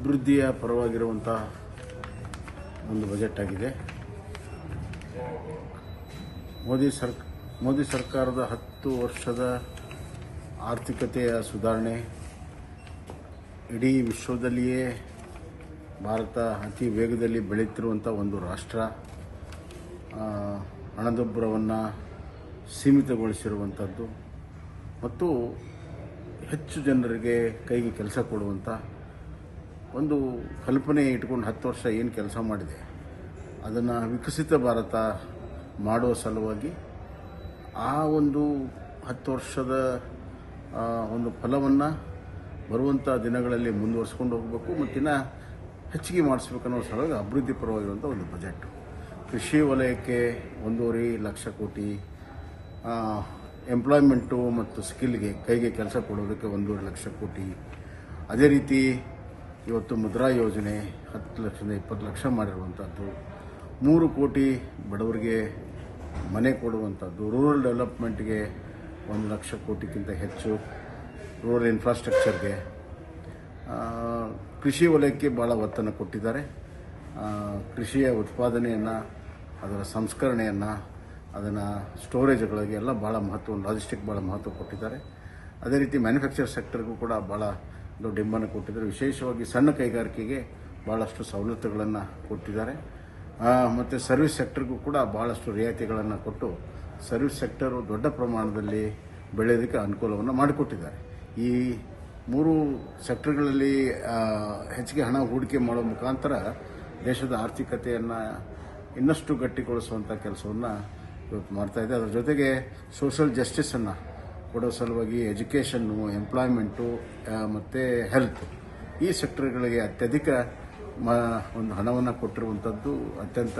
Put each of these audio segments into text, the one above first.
ಅಭಿವೃದ್ಧಿಯ ಪರವಾಗಿರುವಂಥ ಒಂದು ಬಜೆಟ್ ಆಗಿದೆ ಮೋದಿ ಸರ್ಕ ಮೋದಿ ಸರ್ಕಾರದ ಹತ್ತು ವರ್ಷದ ಆರ್ಥಿಕತೆಯ ಸುಧಾರಣೆ ಇಡೀ ವಿಶ್ವದಲ್ಲಿಯೇ ಭಾರತ ಅತಿ ವೇಗದಲ್ಲಿ ಬೆಳೆಯುತ್ತಿರುವಂಥ ಒಂದು ರಾಷ್ಟ್ರ ಆ, ಹಣದುಬ್ಬರವನ್ನು ಸೀಮಿತಗೊಳಿಸಿರುವಂಥದ್ದು ಮತ್ತು ಹೆಚ್ಚು ಜನರಿಗೆ ಕೈಗೆ ಕೆಲಸ ಕೊಡುವಂಥ ಒಂದು ಕಲ್ಪನೆ ಇಟ್ಕೊಂಡು ಹತ್ತು ವರ್ಷ ಏನು ಕೆಲಸ ಮಾಡಿದೆ ಅದನ್ನು ವಿಕಸಿತ ಭಾರತ ಮಾಡುವ ಸಲುವಾಗಿ ಆ ಒಂದು ಹತ್ತು ವರ್ಷದ ಆ, ಒಂದು ಫಲವನ್ನು ಬರುವಂಥ ದಿನಗಳಲ್ಲಿ ಮುಂದುವರಿಸ್ಕೊಂಡು ಹೋಗಬೇಕು ಮತ್ತಿನ್ನ ಹೆಚ್ಚಿಗೆ ಮಾಡಿಸ್ಬೇಕನ್ನೋ ಸಲುವಾಗಿ ಅಭಿವೃದ್ಧಿ ಪರವಾಗಿರುವಂಥ ಒಂದು ಬಜೆಟ್ ಕೃಷಿ ವಲಯಕ್ಕೆ ಒಂದೂವರೆ ಲಕ್ಷ ಕೋಟಿ ಎಂಪ್ಲಾಯ್ಮೆಂಟು ಮತ್ತು ಸ್ಕಿಲ್ಗೆ ಕೈಗೆ ಕೆಲಸ ಕೊಡೋದಕ್ಕೆ ಒಂದೂವರೆ ಲಕ್ಷ ಕೋಟಿ ಅದೇ ರೀತಿ ಇವತ್ತು ಮುದ್ರಾ ಯೋಜನೆ ಹತ್ತು ಲಕ್ಷದಿಂದ ಇಪ್ಪತ್ತು ಲಕ್ಷ ಮಾಡಿರುವಂಥದ್ದು ಮೂರು ಕೋಟಿ ಬಡವರಿಗೆ ಮನೆ ಕೊಡುವಂಥದ್ದು ರೂರಲ್ ಡೆವಲಪ್ಮೆಂಟ್ಗೆ ಒಂದು ಲಕ್ಷ ಕೋಟಿಗಿಂತ ಹೆಚ್ಚು ರೂರಲ್ ಇನ್ಫ್ರಾಸ್ಟ್ರಕ್ಚರ್ಗೆ ಆ, ಕೃಷಿ ವಲಯಕ್ಕೆ ಭಾಳ ಒತ್ತನ್ನು ಕೊಟ್ಟಿದ್ದಾರೆ ಆ, ಕೃಷಿಯ ಉತ್ಪಾದನೆಯನ್ನು ಅದರ ಸಂಸ್ಕರಣೆಯನ್ನು ಅದನ್ನು ಸ್ಟೋರೇಜ್ಗಳಿಗೆ ಎಲ್ಲ ಭಾಳ ಮಹತ್ವ ಲಾಜಿಸ್ಟಿಕ್ ಭಾಳ ಮಹತ್ವ ಕೊಟ್ಟಿದ್ದಾರೆ ಅದೇ ರೀತಿ ಮ್ಯಾನುಫ್ಯಾಕ್ಚರ್ ಸೆಕ್ಟರ್ಗೂ ಕೂಡ ಭಾಳ ದೊಡ್ಡ ಹಿಂಬನ್ನು ಕೊಟ್ಟಿದ್ದಾರೆ ವಿಶೇಷವಾಗಿ ಸಣ್ಣ ಕೈಗಾರಿಕೆಗೆ ಭಾಳಷ್ಟು ಸವಲತ್ತುಗಳನ್ನು ಕೊಟ್ಟಿದ್ದಾರೆ ಮತ್ತು ಸರ್ವಿಸ್ ಸೆಕ್ಟರ್ಗೂ ಕೂಡ ಭಾಳಷ್ಟು ರಿಯಾಯಿತಿಗಳನ್ನು ಕೊಟ್ಟು ಸರ್ವಿಸ್ ಸೆಕ್ಟರು ದೊಡ್ಡ ಪ್ರಮಾಣದಲ್ಲಿ ಬೆಳೆಯೋದಕ್ಕೆ ಅನುಕೂಲವನ್ನು ಮಾಡಿಕೊಟ್ಟಿದ್ದಾರೆ ಈ ಮೂರು ಸೆಕ್ಟರ್ಗಳಲ್ಲಿ ಆ, ಹೆಚ್ಚಿಗೆ ಹಣ ಹೂಡಿಕೆ ಮಾಡೋ ಮುಖಾಂತರ ದೇಶದ ಆರ್ಥಿಕತೆಯನ್ನು ಇನ್ನಷ್ಟು ಗಟ್ಟಿಗೊಳಿಸುವಂಥ ಕೆಲಸವನ್ನು ಇವತ್ತು ಮಾಡ್ತಾ ಇದೆ ಅದರ ಜೊತೆಗೆ ಸೋಷಲ್ ಜಸ್ಟಿಸನ್ನು ಕೊಡೋ ಸಲುವಾಗಿ ಎಜುಕೇಷನ್ನು ಎಂಪ್ಲಾಯ್ಮೆಂಟು ಮತ್ತು ಹೆಲ್ತ್ ಈ ಸೆಕ್ಟರ್ಗಳಿಗೆ ಅತ್ಯಧಿಕ ಮ ಒಂದು ಹಣವನ್ನು ಕೊಟ್ಟಿರುವಂಥದ್ದು ಅತ್ಯಂತ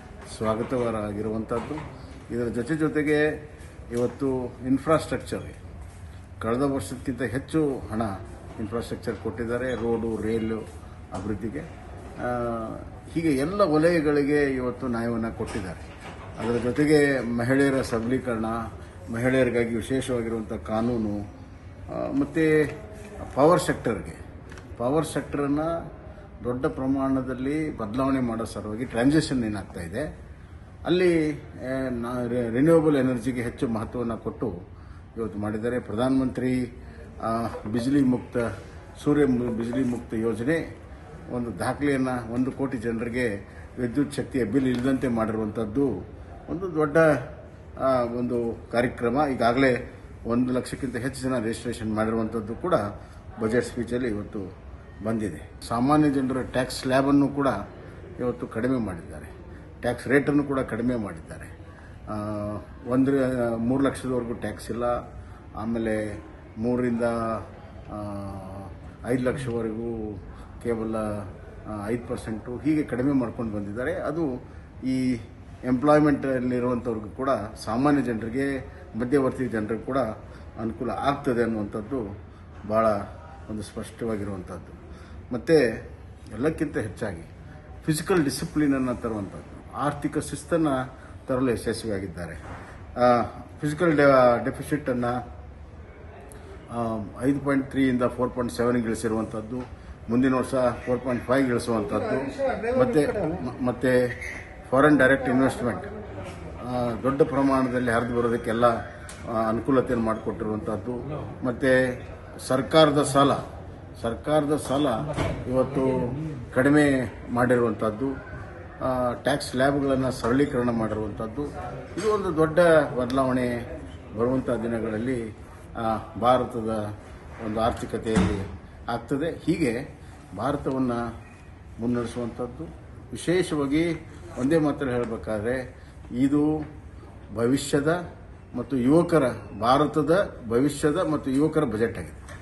ಸ್ವಾಗತವರಾಗಿರುವಂಥದ್ದು ಇದರ ಜೊತೆ ಜೊತೆಗೆ ಇವತ್ತು ಇನ್ಫ್ರಾಸ್ಟ್ರಕ್ಚರ್ಗೆ ಕಳೆದ ವರ್ಷಕ್ಕಿಂತ ಹೆಚ್ಚು ಹಣ ಇನ್ಫ್ರಾಸ್ಟ್ರಕ್ಚರ್ ಕೊಟ್ಟಿದ್ದಾರೆ ರೋಡು ರೈಲು ಅಭಿವೃದ್ಧಿಗೆ ಆ, ಹೀಗೆ ಎಲ್ಲ ವಲಯಗಳಿಗೆ ಇವತ್ತು ನ್ಯಾಯವನ್ನು ಕೊಟ್ಟಿದ್ದಾರೆ ಅದರ ಜೊತೆಗೆ ಮಹಿಳೆಯರ ಸಬಲೀಕರಣ ಮಹಿಳೆಯರಿಗಾಗಿ ವಿಶೇಷವಾಗಿರುವಂಥ ಕಾನೂನು ಮತ್ತು ಪವರ್ ಸೆಕ್ಟರ್ಗೆ ಪವರ್ ಸೆಕ್ಟರನ್ನು ದೊಡ್ಡ ಪ್ರಮಾಣದಲ್ಲಿ ಬದಲಾವಣೆ ಮಾಡೋ ಸಲುವಾಗಿ ಟ್ರಾನ್ಸಿಷನ್ ಏನಾಗ್ತಾ ಇದೆ ಅಲ್ಲಿ ರಿನ್ಯೂವಬಲ್ ಎನರ್ಜಿಗೆ ಹೆಚ್ಚು ಮಹತ್ವವನ್ನು ಕೊಟ್ಟು ಇವತ್ತು ಮಾಡಿದ್ದಾರೆ ಪ್ರಧಾನಮಂತ್ರಿ ಆ, ಬಿಜ್ಲಿ ಮುಕ್ತ ಸೂರ್ಯ ಮು- ಬಿಜ್ಲಿ ಮುಕ್ತ ಯೋಜನೆ ಒಂದು ದಾಖಲೆಯನ್ನು ಒಂದು ಕೋಟಿ ಜನರಿಗೆ ವಿದ್ಯುತ್ ಶಕ್ತಿಯ ಬಿಲ್ ಇಲ್ಲದಂತೆ ಮಾಡಿರುವಂಥದ್ದು ಒಂದು ದೊಡ್ಡ ಆ, ಒಂದು ಕಾರ್ಯಕ್ರಮ ಈಗಾಗಲೇ ಒಂದು ಲಕ್ಷಕ್ಕಿಂತ ಹೆಚ್ಚು ಜನ ರಿಜಿಸ್ಟ್ರೇಷನ್ ಮಾಡಿರುವಂಥದ್ದು ಕೂಡ ಬಜೆಟ್ ಸ್ಪೀಚಲ್ಲಿ ಇವತ್ತು ಬಂದಿದೆ ಸಾಮಾನ್ಯ ಜನರ ಟ್ಯಾಕ್ಸ್ ಸ್ಲ್ಯಾಬನ್ನು ಕೂಡ ಇವತ್ತು ಕಡಿಮೆ ಮಾಡಿದ್ದಾರೆ ಟ್ಯಾಕ್ಸ್ ರೇಟನ್ನು ಕೂಡ ಕಡಿಮೆ ಮಾಡಿದ್ದಾರೆ ಆ, ಒಂದು ಮೂರು ಲಕ್ಷದವರೆಗೂ ಟ್ಯಾಕ್ಸ್ ಇಲ್ಲ ಆಮೇಲೆ ಮೂರರಿಂದ ಐದು ಲಕ್ಷವರೆಗೂ ಕೇವಲ ಐದು ಪರ್ಸೆಂಟು ಹೀಗೆ ಕಡಿಮೆ ಮಾಡ್ಕೊಂಡು ಬಂದಿದ್ದಾರೆ ಅದು ಈ ಎಂಪ್ಲಾಯ್ಮೆಂಟಲ್ಲಿರುವಂಥವ್ರಿಗೂ ಕೂಡ ಸಾಮಾನ್ಯ ಜನರಿಗೆ ಮಧ್ಯವರ್ತಿ ಜನರಿಗೆ ಕೂಡ ಅನುಕೂಲ ಆಗ್ತದೆ ಅನ್ನುವಂಥದ್ದು ಭಾಳ ಒಂದು ಸ್ಪಷ್ಟವಾಗಿರುವಂಥದ್ದು ಮತ್ತು ಎಲ್ಲಕ್ಕಿಂತ ಹೆಚ್ಚಾಗಿ ಫಿಸಿಕಲ್ ಡಿಸಿಪ್ಲಿನನ್ನು ತರುವಂಥದ್ದು ಆರ್ಥಿಕ ಶಿಸ್ತನ್ನು ತರಲು ಯಶಸ್ವಿಯಾಗಿದ್ದಾರೆ ಫಿಸಿಕಲ್ ಡೆಫಿಸಿಟನ್ನು ಐದು ಪಾಯಿಂಟ್ ತ್ರೀಯಿಂದ ಫೋರ್ ಪಾಯಿಂಟ್ ಸೆವೆನ್ಗೆ ಇಳಿಸಿರುವಂಥದ್ದು ಮುಂದಿನ ವರ್ಷ ಫೋರ್ ಪಾಯಿಂಟ್ ಫೈವ್ ಇಳಿಸುವಂಥದ್ದು ಮತ್ತು ಮತ್ತು ಫಾರಿನ್ ಡೈರೆಕ್ಟ್ ಇನ್ವೆಸ್ಟ್ಮೆಂಟ್ ದೊಡ್ಡ ಪ್ರಮಾಣದಲ್ಲಿ ಹರಿದು ಬರೋದಕ್ಕೆಲ್ಲ ಆ, ಅನುಕೂಲತೆಯನ್ನು ಮಾಡಿಕೊಟ್ಟಿರುವಂಥದ್ದು ಮತ್ತು ಸರ್ಕಾರದ ಸಾಲ ಸರ್ಕಾರದ ಸಾಲ ಇವತ್ತು ಕಡಿಮೆ ಮಾಡಿರುವಂಥದ್ದು ಟ್ಯಾಕ್ಸ್ ಲ್ಯಾಬ್ಗಳನ್ನು ಸರಳೀಕರಣ ಮಾಡಿರುವಂಥದ್ದು ಇದು ಒಂದು ದೊಡ್ಡ ಬದಲಾವಣೆ ಬರುವಂಥ ದಿನಗಳಲ್ಲಿ ಆ, ಭಾರತದ ಒಂದು ಆರ್ಥಿಕತೆಯಲ್ಲಿ ಆಗ್ತದೆ ಹೀಗೆ ಭಾರತವನ್ನು ಮುನ್ನಡೆಸುವಂಥದ್ದು ವಿಶೇಷವಾಗಿ ಒಂದೇ ಮಾತ್ರ ಹೇಳಬೇಕಾದ್ರೆ ಇದು ಭವಿಷ್ಯದ ಮತ್ತು ಯುವಕರ ಭಾರತದ ಭವಿಷ್ಯದ ಮತ್ತು ಯುವಕರ ಬಜೆಟ್ ಆಗಿದೆ